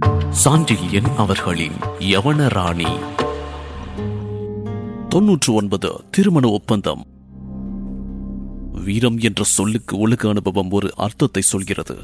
சாண்டில்யன் அவர்களின் யவன ராணி தொன்னூற்று ஒன்பது திருமண ஒப்பந்தம் வீரம் என்ற சொல்லுக்கு உலக அனுபவம் ஒரு அர்த்தத்தை சொல்கிறது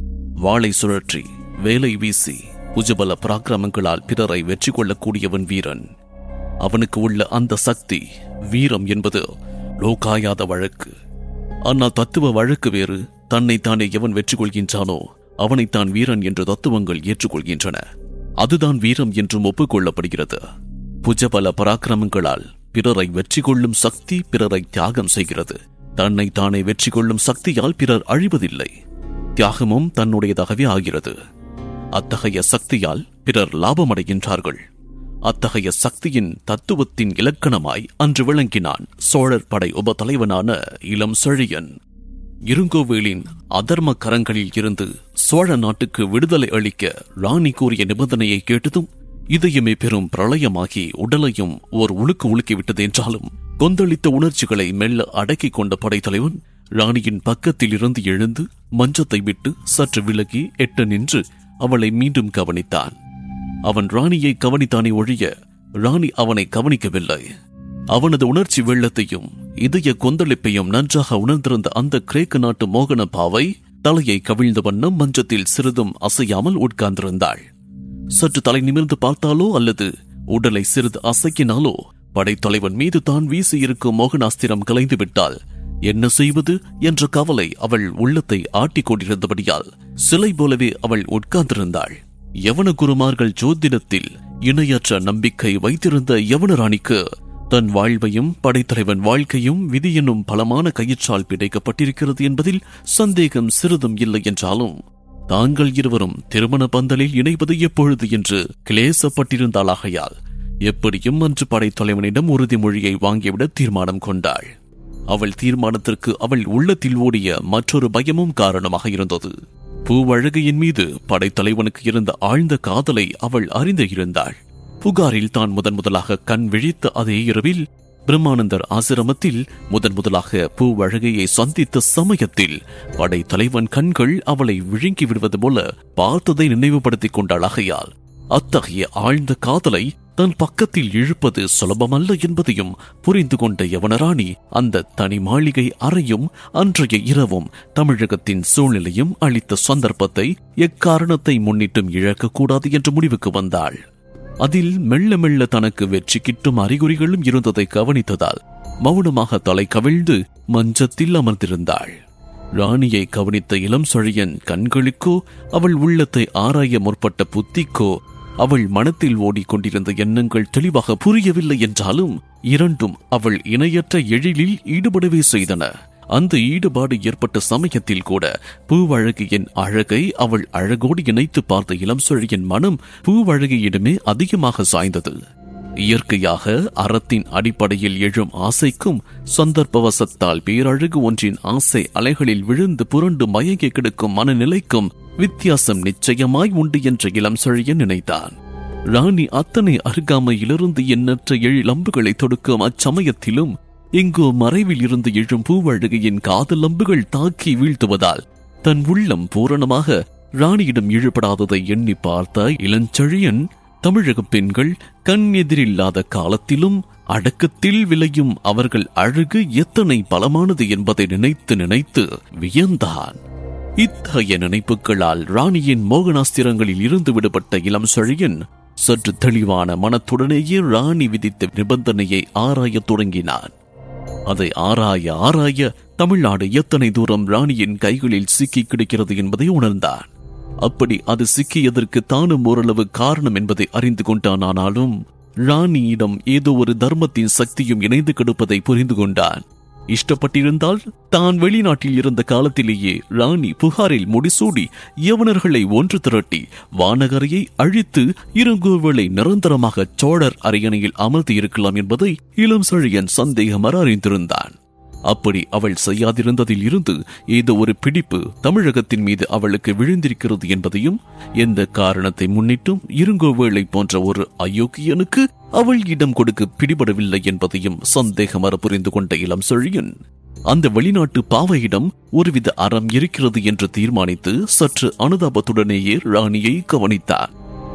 வாளை சுழற்றி வேலை வீசி புஜபல பராக்கிரமங்களால் பிறரை வெற்றி கொள்ளக்கூடியவன் வீரன் அவனுக்கு உள்ள அந்த சக்தி வீரம் என்பது லோகாயாத வழக்கு ஆனால் தத்துவ வழக்கு வேறு தன்னை தானே எவன் வெற்றி கொள்கின்றானோ அவனைத்தான் வீரன் என்று தத்துவங்கள் ஏற்றுக்கொள்கின்றன அதுதான் வீரம் என்றும் ஒப்புக்கொள்ளப்படுகிறது புஜபல பராக்கிரமங்களால் பிறரை வெற்றி கொள்ளும் சக்தி பிறரை தியாகம் செய்கிறது தன்னை தானே வெற்றி கொள்ளும் சக்தியால் பிறர் அழிவதில்லை தியாகமும் தன்னுடையதாகவே ஆகிறது அத்தகைய சக்தியால் பிறர் லாபமடைகின்றார்கள் அத்தகைய சக்தியின் தத்துவத்தின் இலக்கணமாய் அன்று விளங்கினான் சோழர் படை உப தலைவனான இளம் செழியன் இருங்கோவேலின் அதர்ம கரங்களில் இருந்து சோழ நாட்டுக்கு விடுதலை அளிக்க ராணி கூறிய நிபந்தனையை கேட்டதும் இதயமே பெரும் பிரளயமாகி உடலையும் ஓர் உழுக்கு உலுக்கிவிட்டது என்றாலும் கொந்தளித்த உணர்ச்சிகளை மெல்ல அடக்கிக் கொண்ட படைத்தலைவன் ராணியின் பக்கத்தில் இருந்து எழுந்து மஞ்சத்தை விட்டு சற்று விலகி எட்ட நின்று அவளை மீண்டும் கவனித்தான் அவன் ராணியை கவனித்தானே ஒழிய ராணி அவனை கவனிக்கவில்லை அவனது உணர்ச்சி வெள்ளத்தையும் இதய கொந்தளிப்பையும் நன்றாக உணர்ந்திருந்த அந்த கிரேக்க நாட்டு மோகன பாவை தலையை கவிழ்ந்த வண்ணம் மஞ்சத்தில் சிறிதும் அசையாமல் உட்கார்ந்திருந்தாள் சற்று தலை நிமிர்ந்து பார்த்தாலோ அல்லது உடலை சிறிது அசைக்கினாலோ படைத்தலைவன் மீது தான் வீசியிருக்கும் மோகனாஸ்திரம் கலைந்து விட்டால் என்ன செய்வது என்ற கவலை அவள் உள்ளத்தை ஆட்டிக் கொண்டிருந்தபடியால் சிலை போலவே அவள் உட்கார்ந்திருந்தாள் யவன குருமார்கள் ஜோதிடத்தில் இணையற்ற நம்பிக்கை வைத்திருந்த யவன ராணிக்கு தன் வாழ்வையும் படைத்தலைவன் வாழ்க்கையும் விதி என்னும் பலமான கயிற்றால் பிடைக்கப்பட்டிருக்கிறது என்பதில் சந்தேகம் சிறிதும் இல்லை என்றாலும் தாங்கள் இருவரும் திருமண பந்தலில் இணைவது எப்பொழுது என்று கிளேசப்பட்டிருந்தாளாகையால் எப்படியும் அன்று படைத்தலைவனிடம் உறுதிமொழியை வாங்கிவிட தீர்மானம் கொண்டாள் அவள் தீர்மானத்திற்கு அவள் உள்ளத்தில் ஓடிய மற்றொரு பயமும் காரணமாக இருந்தது பூவழகையின் மீது படைத்தலைவனுக்கு இருந்த ஆழ்ந்த காதலை அவள் அறிந்து இருந்தாள் புகாரில் தான் முதன் முதலாக கண் விழித்த அதே இரவில் பிரம்மானந்தர் ஆசிரமத்தில் முதன் முதலாக பூவழகையை சந்தித்த சமயத்தில் படைத்தலைவன் கண்கள் அவளை விழுங்கி விடுவது போல பார்த்ததை நினைவுபடுத்திக் கொண்டாள் ஆகையால் அத்தகைய ஆழ்ந்த காதலை தன் பக்கத்தில் இழுப்பது சுலபமல்ல என்பதையும் புரிந்து கொண்ட யவனராணி அந்த தனி மாளிகை அறையும் அன்றைய இரவும் தமிழகத்தின் சூழ்நிலையும் அளித்த சந்தர்ப்பத்தை எக்காரணத்தை முன்னிட்டும் இழக்கக்கூடாது என்ற முடிவுக்கு வந்தாள் அதில் மெல்ல மெல்ல தனக்கு வெற்றி கிட்டும் அறிகுறிகளும் இருந்ததை கவனித்ததால் மௌனமாக தலை கவிழ்ந்து மஞ்சத்தில் அமர்ந்திருந்தாள் ராணியை கவனித்த இளம் சொழியன் கண்களுக்கோ அவள் உள்ளத்தை ஆராய முற்பட்ட புத்திக்கோ அவள் மனத்தில் ஓடிக்கொண்டிருந்த எண்ணங்கள் தெளிவாக புரியவில்லை என்றாலும் இரண்டும் அவள் இணையற்ற எழிலில் ஈடுபடவே செய்தன அந்த ஈடுபாடு ஏற்பட்ட சமயத்தில் கூட பூவழகியின் அழகை அவள் அழகோடு இணைத்து பார்த்த இளம் சொழியின் மனம் பூவழகியிடமே அதிகமாக சாய்ந்தது இயற்கையாக அறத்தின் அடிப்படையில் எழும் ஆசைக்கும் சந்தர்ப்பவசத்தால் பேரழகு ஒன்றின் ஆசை அலைகளில் விழுந்து புரண்டு மயங்கி கிடக்கும் மனநிலைக்கும் வித்தியாசம் நிச்சயமாய் உண்டு என்ற இளம் செழியன் நினைத்தான் ராணி அத்தனை அருகாமையிலிருந்து எண்ணற்ற எழிலம்புகளை தொடுக்கும் அச்சமயத்திலும் எங்கோ மறைவில் இருந்து எழும் பூவழகையின் காதல் அம்புகள் தாக்கி வீழ்த்துவதால் தன் உள்ளம் பூரணமாக ராணியிடம் ஈடுபடாததை எண்ணி பார்த்த இளஞ்செழியன் தமிழக பெண்கள் கண் எதிரில்லாத காலத்திலும் அடக்கத்தில் விளையும் அவர்கள் அழகு எத்தனை பலமானது என்பதை நினைத்து நினைத்து வியந்தான் இத்தகைய நினைப்புகளால் ராணியின் மோகனாஸ்திரங்களில் இருந்து விடுபட்ட இளம் செழியன் சற்று தெளிவான மனத்துடனேயே ராணி விதித்த நிபந்தனையை ஆராயத் தொடங்கினான் அதை ஆராய ஆராய தமிழ்நாடு எத்தனை தூரம் ராணியின் கைகளில் சிக்கி கிடைக்கிறது என்பதை உணர்ந்தான் அப்படி அது சிக்கியதற்கு தானும் ஓரளவு காரணம் என்பதை அறிந்து கொண்டான் ஆனாலும் ராணியிடம் ஏதோ ஒரு தர்மத்தின் சக்தியும் இணைந்து கிடப்பதை புரிந்து கொண்டான் இஷ்டப்பட்டிருந்தால் தான் வெளிநாட்டில் இருந்த காலத்திலேயே ராணி புகாரில் முடிசூடி யவனர்களை ஒன்று திரட்டி வானகரையை அழித்து இருங்கோவலை நிரந்தரமாக சோழர் அரியணையில் அமர்த்தி இருக்கலாம் என்பதை இளம் செழியன் சந்தேகமற அறிந்திருந்தான் அப்படி அவள் செய்யாதிருந்ததில் இருந்து ஏதோ ஒரு பிடிப்பு தமிழகத்தின் மீது அவளுக்கு விழுந்திருக்கிறது என்பதையும் எந்த காரணத்தை முன்னிட்டும் இருங்கோவேளை போன்ற ஒரு அயோக்கியனுக்கு அவள் இடம் கொடுக்க பிடிபடவில்லை என்பதையும் சந்தேகமற புரிந்து கொண்ட இளம் செழியன் அந்த வெளிநாட்டு பாவையிடம் ஒருவித அறம் இருக்கிறது என்று தீர்மானித்து சற்று அனுதாபத்துடனேயே ராணியை கவனித்தார்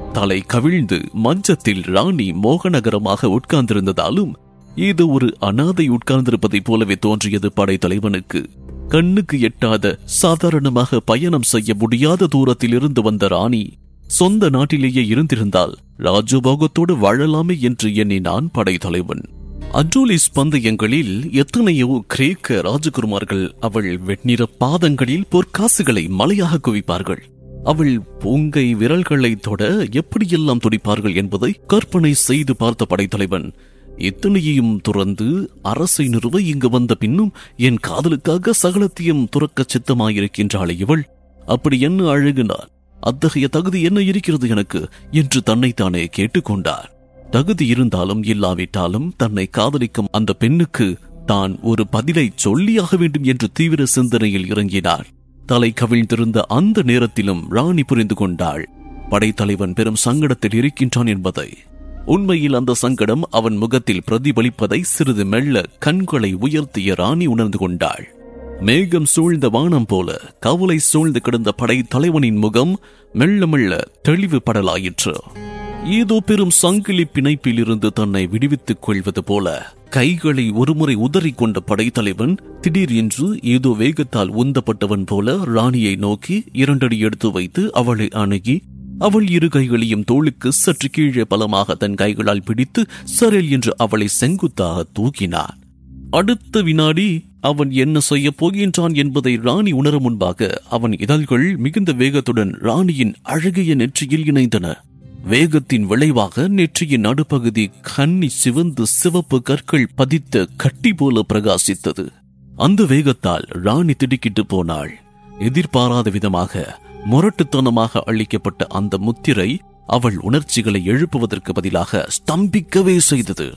தலை கவிழ்ந்து மஞ்சத்தில் ராணி மோகநகரமாக உட்கார்ந்திருந்ததாலும் இது ஒரு அனாதை உட்கார்ந்திருப்பதைப் போலவே தோன்றியது படைத்தலைவனுக்கு கண்ணுக்கு எட்டாத சாதாரணமாக பயணம் செய்ய முடியாத தூரத்தில் இருந்து வந்த ராணி சொந்த நாட்டிலேயே இருந்திருந்தால் ராஜபோகத்தோடு வாழலாமே என்று எண்ணினான் படைத்தலைவன் அட்ரோலிஸ் பந்தயங்களில் எத்தனையோ கிரேக்க ராஜகுருமார்கள் அவள் வெண்ணிற பாதங்களில் பொற்காசுகளை மலையாக குவிப்பார்கள் அவள் பூங்கை விரல்களை தொட எப்படியெல்லாம் துடிப்பார்கள் என்பதை கற்பனை செய்து பார்த்த படைத்தலைவன் இத்தனையையும் துறந்து அரசை நிறுவ இங்கு வந்த பின்னும் என் காதலுக்காக சகலத்தையும் துறக்க சித்தமாயிருக்கின்றாள் இவள் அப்படி என்ன அழகினார் அத்தகைய தகுதி என்ன இருக்கிறது எனக்கு என்று தன்னைத்தானே கேட்டுக்கொண்டார் தகுதி இருந்தாலும் இல்லாவிட்டாலும் தன்னை காதலிக்கும் அந்த பெண்ணுக்கு தான் ஒரு பதிலை சொல்லியாக வேண்டும் என்று தீவிர சிந்தனையில் இறங்கினார் தலை கவிழ்ந்திருந்த அந்த நேரத்திலும் ராணி புரிந்து கொண்டாள் படைத்தலைவன் பெரும் சங்கடத்தில் இருக்கின்றான் என்பதை உண்மையில் அந்த சங்கடம் அவன் முகத்தில் பிரதிபலிப்பதை சிறிது மெல்ல கண்களை உயர்த்திய ராணி உணர்ந்து கொண்டாள் மேகம் சூழ்ந்த வானம் போல கவலை சூழ்ந்து கிடந்த படை தலைவனின் முகம் மெல்ல மெல்ல தெளிவு படலாயிற்று ஏதோ பெரும் சங்கிலி பிணைப்பில் இருந்து தன்னை விடுவித்துக் கொள்வது போல கைகளை ஒருமுறை உதறிக் கொண்ட படைத்தலைவன் திடீர் என்று ஏதோ வேகத்தால் உந்தப்பட்டவன் போல ராணியை நோக்கி இரண்டடி எடுத்து வைத்து அவளை அணுகி அவள் இரு கைகளையும் தோளுக்கு சற்று கீழே பலமாக தன் கைகளால் பிடித்து சரல் என்று அவளை செங்குத்தாக தூக்கினான் அடுத்த வினாடி அவன் என்ன செய்ய போகின்றான் என்பதை ராணி உணர முன்பாக அவன் இதழ்கள் மிகுந்த வேகத்துடன் ராணியின் அழகிய நெற்றியில் இணைந்தன வேகத்தின் விளைவாக நெற்றியின் நடுப்பகுதி கன்னி சிவந்து சிவப்பு கற்கள் பதித்த கட்டி போல பிரகாசித்தது அந்த வேகத்தால் ராணி திடுக்கிட்டு போனாள் எதிர்பாராத விதமாக முரட்டுத்தனமாக அளிக்கப்பட்ட அந்த முத்திரை அவள் உணர்ச்சிகளை எழுப்புவதற்கு பதிலாக ஸ்தம்பிக்கவே செய்தது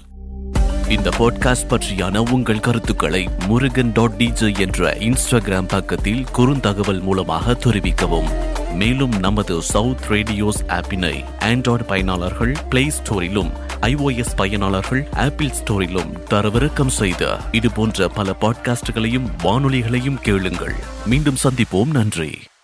இந்த பாட்காஸ்ட் பற்றியான உங்கள் கருத்துக்களை முருகன் டாட் டிஜே என்ற இன்ஸ்டாகிராம் பக்கத்தில் குறுந்தகவல் மூலமாக தெரிவிக்கவும் மேலும் நமது சவுத் ரேடியோஸ் ஆப்பினை ஆண்ட்ராய்டு பயனாளர்கள் பிளே ஸ்டோரிலும் ஐஓஎஸ் பயனாளர்கள் ஆப்பிள் ஸ்டோரிலும் தரவிறக்கம் செய்த இது போன்ற பல பாட்காஸ்டுகளையும் வானொலிகளையும் கேளுங்கள் மீண்டும் சந்திப்போம் நன்றி